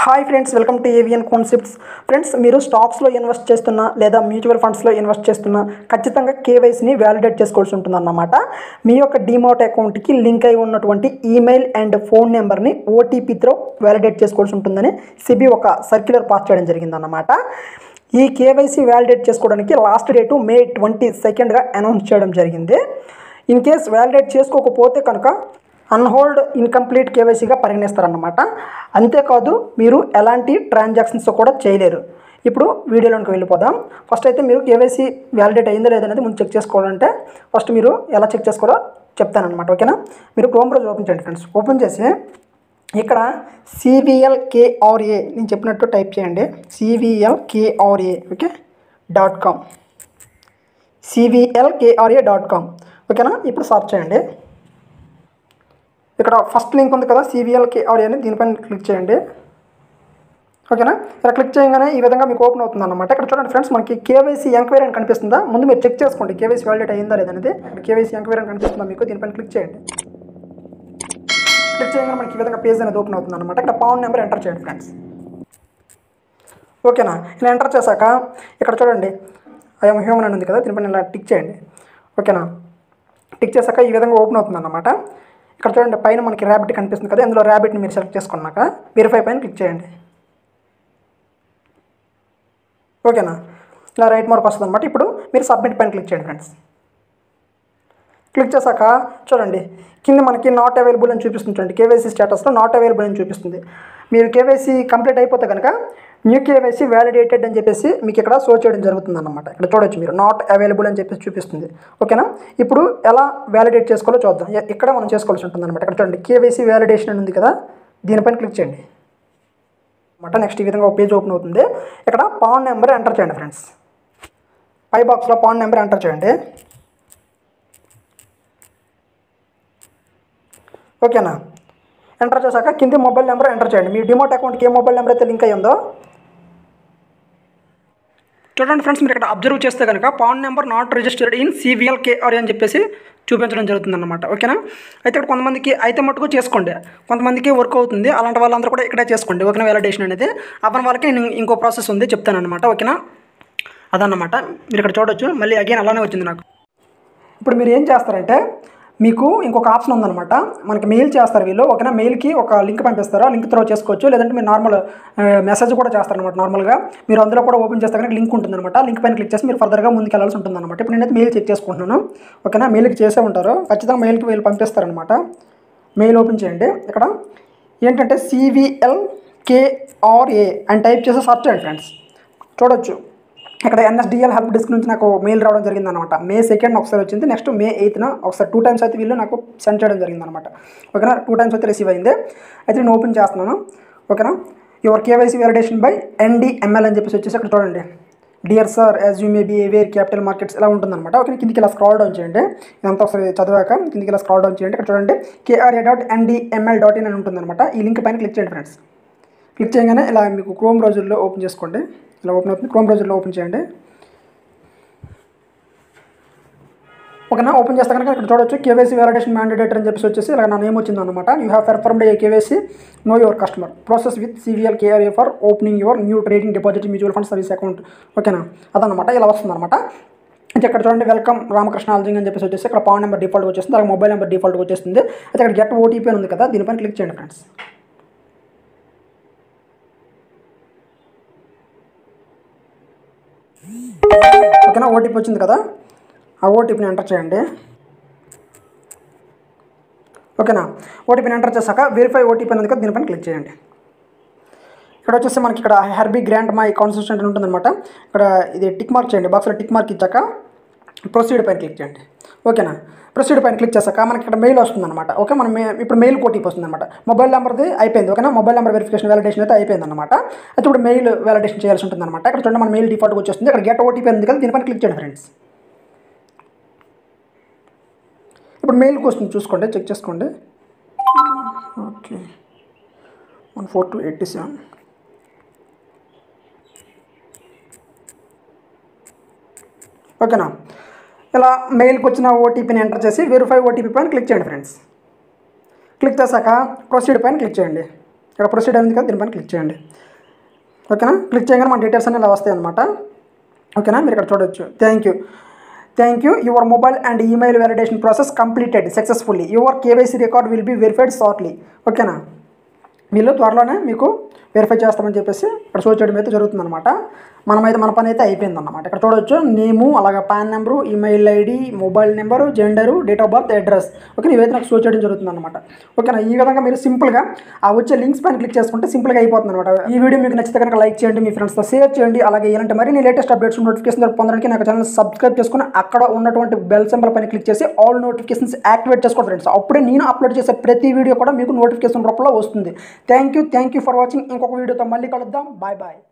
hi friends welcome to Avian concepts friends మీరు స్టాక్స్లో invest చేస్తున్నా లేదా మ్యూచువల్ ఫండ్స్లో ఇన్వెస్ట్ చేస్తున్నా ఖచ్చితంగా కేవైసీని వ్యాలిడేట్ చేసుకోవాల్సి ఉంటుందన్నమాట మీ యొక్క డిమోట్ అకౌంట్కి లింక్ అయి ఉన్నటువంటి ఈమెయిల్ అండ్ ఫోన్ నెంబర్ని ఓటీపీతో వ్యాలిడేట్ చేసుకోవాల్సి ఉంటుందని సిబి ఒక సర్క్యులర్ పాస్ చేయడం జరిగిందన్నమాట ఈ కేవైసీ వ్యాలిడేట్ చేసుకోవడానికి లాస్ట్ డేటు మే ట్వంటీ సెకండ్గా అనౌన్స్ చేయడం జరిగింది ఇన్ కేస్ వ్యాలిడేట్ చేసుకోకపోతే కనుక అన్హోల్డ్ ఇన్కంప్లీట్ కేవైసీగా పరిగణిస్తారన్నమాట అంతేకాదు మీరు ఎలాంటి ట్రాన్సాక్షన్స్ కూడా చేయలేరు ఇప్పుడు వీడియోలోకి వెళ్ళిపోదాం ఫస్ట్ అయితే మీరు కేవైసీ వ్యాలిడేట్ అయిందో లేదనేది ముందు చెక్ చేసుకోవాలంటే ఫస్ట్ మీరు ఎలా చెక్ చేసుకోవాలో చెప్తానమాట ఓకేనా మీరు క్రోమ్ బ్రౌజర్ ఓపెన్ చేయండి ఫ్రెండ్స్ ఓపెన్ చేసి ఇక్కడ సివిఎల్ కేఆర్ఏ నేను చెప్పినట్టు టైప్ చేయండి CVL KRA okay dot com CVL KRA dot com ఓకేనా ఇప్పుడు సర్చ్ చేయండి ఇక్కడ ఫస్ట్ లింక్ ఉంది కదా సివిఎల్ కేఆర్ఏ అని దీనిపైన క్లిక్ చేయండి ఓకేనా ఇలా క్లిక్ చేయగానే ఈ విధంగా మీకు ఓపెన్ అవుతుంది అనమాట ఇక్కడ చూడండి ఫ్రెండ్స్ మనకి కేవైసీ ఎంక్వైరీ అని కనిపిస్తుందా ముందు మీరు చెక్ చేసుకోండి కేవైసీ వ్యాలిడేట్ అయిందా లేదనేది కేవైసీ ఎంక్వైరీ అని కనిపిస్తుందా మీకు దీనిపైన క్లిక్ చేయండి క్లిక్ చేయగానే మనకి ఈ విధంగా పేజ్ అనేది ఓపెన్ అవుతుంది అనమాట ఇక్కడ పౌండ్ నెంబర్ ఎంటర్ చేయండి ఫ్రెండ్స్ ఓకేనా ఇలా ఎంటర్ చేశాక ఇక్కడ చూడండి ఐఎమ్ హ్యూమన్ అని ఉంది కదా దీనిపైన ఇలా టిక్ చేయండి ఓకేనా టిక్ చేశాక ఈ విధంగా ఓపెన్ అవుతుంది అనమాట ఇక్కడ చూడండి పైన మనకి ర్యాబిట్ కనిపిస్తుంది కదా ఇందులో ర్యాబిట్ని మీరు సెలెక్ట్ చేసుకున్నాక వెరిఫై పైన క్లిక్ చేయండి ఓకేనా ఇలా రైట్ మార్క్ వస్తుంది అనమాట ఇప్పుడు మీరు సబ్మిట్ పైన క్లిక్ చేయండి ఫ్రెండ్స్ క్లిక్ చేశాక చూడండి కింద మనకి నాట్ అవైలబుల్ అని చూపిస్తుంది చూడండి కేవైసీ స్టేటస్లో నాట్ అవైలబుల్ అని చూపిస్తుంది మీరు కేవైసీ కంప్లీట్ అయిపోతే కనుక న్యూ కేవైసీ వ్యాలిడేటెడ్ అని చెప్పేసి మీకు ఇక్కడ షో చేయడం జరుగుతుంది అనమాట ఇక్కడ చూడొచ్చు మీరు నాట్ అవైలబుల్ అని చెప్పేసి చూపిస్తుంది ఓకేనా ఇప్పుడు ఎలా వ్యాలిడేట్ చేసుకోవాలో చూద్దాం ఇ- ఇక్కడ మనం చేసుకోవాల్సి ఉంటుంది అనమాట ఇక్కడ చూడండి కేవైసీ వ్యాలిడేషన్ అని ఉంది కదా దీనిపైన క్లిక్ చేయండి అనమాట నెక్స్ట్ ఈ విధంగా ఒక పేజ్ ఓపెన్ అవుతుంది ఇక్కడ పాన్ నెంబర్ ఎంటర్ చేయండి ఫ్రెండ్స్ పై బాక్స్లో పాన్ నెంబర్ ఎంటర్ చేయండి ఓకేనా ఎంటర్ చేశాక కింది మొబైల్ నెంబర్ ఎంటర్ చేయండి మీ డిమోట్ అకౌంట్కి ఏ మొబైల్ నెంబర్ అయితే లింక్ అయ్యిందో చూడండి ఫ్రెండ్స్ మీరు ఇక్కడ అబ్జర్వ్ చేస్తే కనుక PAN number not registered in CVL K R అని చెప్పేసి చూపించడం జరుగుతుంది అనమాట ఓకేనా అయితే ఇక్కడ కొంతమందికి అయితే మటుకు చేసుకోండి కొంతమందికి వర్క్ అవుతుంది అలాంటి వాళ్ళందరూ కూడా ఇక్కడే చేసుకోండి ఓకేనా వ్యాలిడేషన్ అనేది అవ్వని వాళ్ళకి నేను ఇంకో ప్రాసెస్ ఉంది చెప్తాను అనమాట ఓకేనా అదన్నమాట మీరు ఇక్కడ చూడొచ్చు మళ్ళీ అగైన్ అలానే వచ్చింది నాకు ఇప్పుడు మీరు ఏం చేస్తారంటే మీకు ఇంకొక ఆప్షన్ ఉందన్నమాట మనకి మెయిల్ చేస్తారు వీళ్ళు ఓకేనా మెయిల్కి ఒక లింక్ పంపిస్తారు ఆ లింక్ త్రో చేసుకోవచ్చు లేదంటే మీరు నార్మల్ మెసేజ్ కూడా చేస్తారనమాట నార్మల్గా మీరు అందులో కూడా ఓపెన్ చేస్తే కనుక లింక్ ఉంటుందన్నమాట లింక్ పైన క్లిక్ చేసి మీరు ఫర్దర్గా ముందుకు వెళ్ళాల్సి ఉంటుందన్నమాట ఇప్పుడు నేనైతే మెయిల్ చెక్ చేసుకుంటున్నాను ఓకేనా మెయిల్కి చేసే ఉంటారు ఖచ్చితంగా మెయిల్కి వీళ్ళు పంపిస్తారనమాట మెయిల్ ఓపెన్ చేయండి ఇక్కడ ఏంటంటే సివిఎల్ కేఆర్ఏ అని టైప్ చేసి సర్చ్ చేయండి ఫ్రెండ్స్ చూడొచ్చు ఇక్కడ ఎన్ఎస్డిఎల్ హెల్ప్ డెస్క్ నుంచి నాకు మెయిల్ రావడం జరిగింది అనమాట మే సెకండ్ ఒకసారి వచ్చింది నెక్స్ట్ మే ఎయిత్న ఒకసారి టూ టైమ్స్ అయితే వీళ్ళు నాకు సెండ్ చేయడం జరిగింది అనమాట ఓకేనా టూ టైమ్స్ అయితే రిసీవ్ అయింది అయితే నేను ఓపెన్ చేస్తున్నాను ఓకేనా your KYC validation by NDML అని చెప్పేసి వచ్చేసి అక్కడ చూడండి dear sir as you may be aware capital markets ఇలా ఉంటుందన్నమాట ఓకే కిందికి ఇలా స్క్రాల్ డౌన్ చేయండి ఇదంతా ఒకసారి చదివాక కిందికి ఇలా స్క్రాల్ డౌన్ చేయండి ఇక్కడ చూడండి KRA dot NDML dot in అని ఉంటుందన్నమాట ఈ లింక్ పైన క్లిక్ చేయండి ఫ్రెండ్స్ క్లిక్ చేయగానే ఇలా మీకు క్రోమ్ బ్రౌజర్లో ఓపెన్ చేసుకోండి ఇలా ఓపెన్ అవుతుంది క్రోమ్ బ్రౌజర్లో ఓపెన్ చేయండి ఓకేనా ఓపెన్ చేస్తే కనుక ఇక్కడ చూడొచ్చు కేవైసీ వ్యాలిడేషన్ మ్యాండేటర్ అని చెప్పేసి వచ్చేసి ఇలా నా నేమ్ వచ్చింది అనమాట you have performed a KYC know your customer process with CVL KRA for opening your new trading deposit mutual fund service account ఓకేనా అదనమాట ఇలా వస్తుంది అనమాట అయితే ఇక్కడ చూడండి వెల్కమ్ రామకృష్ణ ఆల్జింగ్ అని చెప్పేసి వచ్చేసి ఇక్కడ పాన్ నెంబర్ డిఫాల్ట్గా వచ్చేస్తుంది అలాగే మొబైల్ నెంబర్ డిఫాల్ట్గా వచ్చేస్తుంది అయితే ఇక్కడ గెట్ ఓటీపీ అని ఉంది కదా దీనిపైన క్లిక్ చేయండి ఫ్రెండ్స్ ఓకేనా ఓటీపీ వచ్చింది కదా ఆ ఓటీపీని ఎంటర్ చేయండి ఓకేనా ఓటీపీని ఎంటర్ చేశాక వెరిఫై ఓటీపీ అనేది కదా దీనిపైన క్లిక్ చేయండి ఇక్కడ వచ్చేసి మనకి ఇక్కడ హెర్బీ గ్రాండ్ మై కాన్సిస్టెంట్ అని ఉంటుందన్నమాట ఇక్కడ ఇది టిక్ మార్క్ చేయండి బాక్స్లో టిక్ మార్క్ ఇచ్చాక ప్రొసీడ్ పైన క్లిక్ చేయండి ఓకేనా ప్రొసీడ్ పైన క్లిక్ చేశాక మనకి ఇక్కడ మెయిల్ వస్తుందన్నమాట ఓకే మనం మే- ఇప్పుడు మెయిల్ ఓటీపీ వస్తుందన్నమాట మొబైల్ నెంబర్ది అయిపోయింది ఓకేనా మొబైల్ నెంబర్ వెరిఫికేషన్ వ్యాలిడేషన్ అయితే అయిపోయింది అనమాట అయితే ఇప్పుడు మెయిల్ వ్యాలిడేషన్ చేయాల్సి ఉంటుందన్నమాట ఇక్కడ చూడండి మన మెయిల్ డిఫాల్ట్గా వచ్చేస్తుంది ఇక్కడ గెట్ ఓటీపీ ఉంది కదా దీనిపైన క్లిక్ చేయండి ఫ్రెండ్స్ ఇప్పుడు మెయిల్కి వస్తుంది చూసుకోండి చెక్ చేసుకోండి okay one four two eighty seven ఓకేనా ఇలా మెయిల్కి వచ్చిన ఓటీపీని ఎంటర్ చేసి వెరిఫై ఓటీపీ పైన క్లిక్ చేయండి ఫ్రెండ్స్ క్లిక్ చేశాక ప్రొసీడ్ పైన క్లిక్ చేయండి ఇక్కడ ప్రొసీడ్ అయింది కదా దీనిపైన క్లిక్ చేయండి ఓకేనా క్లిక్ చేయగానే మన డీటెయిల్స్ అన్నీ ఇలా వస్తాయి అనమాట ఓకేనా మీరు ఇక్కడ చూడొచ్చు thank you thank you your mobile and email validation process completed successfully your KYC record will be verified shortly ఓకేనా వీళ్ళు త్వరలోనే మీకు వెరిఫై చేస్తామని చెప్పేసి ఇక్కడ షో చేయడం అయితే జరుగుతుందన్నమాట మనమైతే మన పని అయితే అయిపోయిందన్నమాట ఇక్కడ చూడొచ్చు నేము అలాగే PAN number email ID mobile number gender date of birth address okay ఇవైతే నాకు షో చేయడం జరుగుతుందన్నమాట ఓకేనా ఈ విధంగా మీరు సింపుల్గా ఆ వచ్చే లింక్స్ పైన క్లిక్ చేసుకుంటే సింపుల్గా అయిపోతుంది అనమాట ఈ వీడియో మీకు నచ్చితే కనుక లైక్ చేయండి మీ ఫ్రెండ్స్తో షేర్ చేయండి అలాగే ఇలాంటి మరిన్ని లేటెస్ట్ అప్డేట్స్ నోటిఫికేషన్ పొందడానికి నాకు ఛానల్ సబ్స్క్రైబ్ చేసుకుని అక్కడ ఉన్నటువంటి బెల్ సింబల్ పైన క్లిక్ చేసి ఆల్ నోటిఫికేషన్స్ యాక్టివేట్ చేసుకోండి ఫ్రెండ్స్ అప్పుడే నేను అప్లోడ్ చేసే ప్రతి వీడియో కూడా మీకు నోటిఫికేషన్ రూపంలో వస్తుంది thank you thank you for watching ఇంకొక వీడియోతో మళ్ళీ కలుద్దాం బాయ్ బాయ్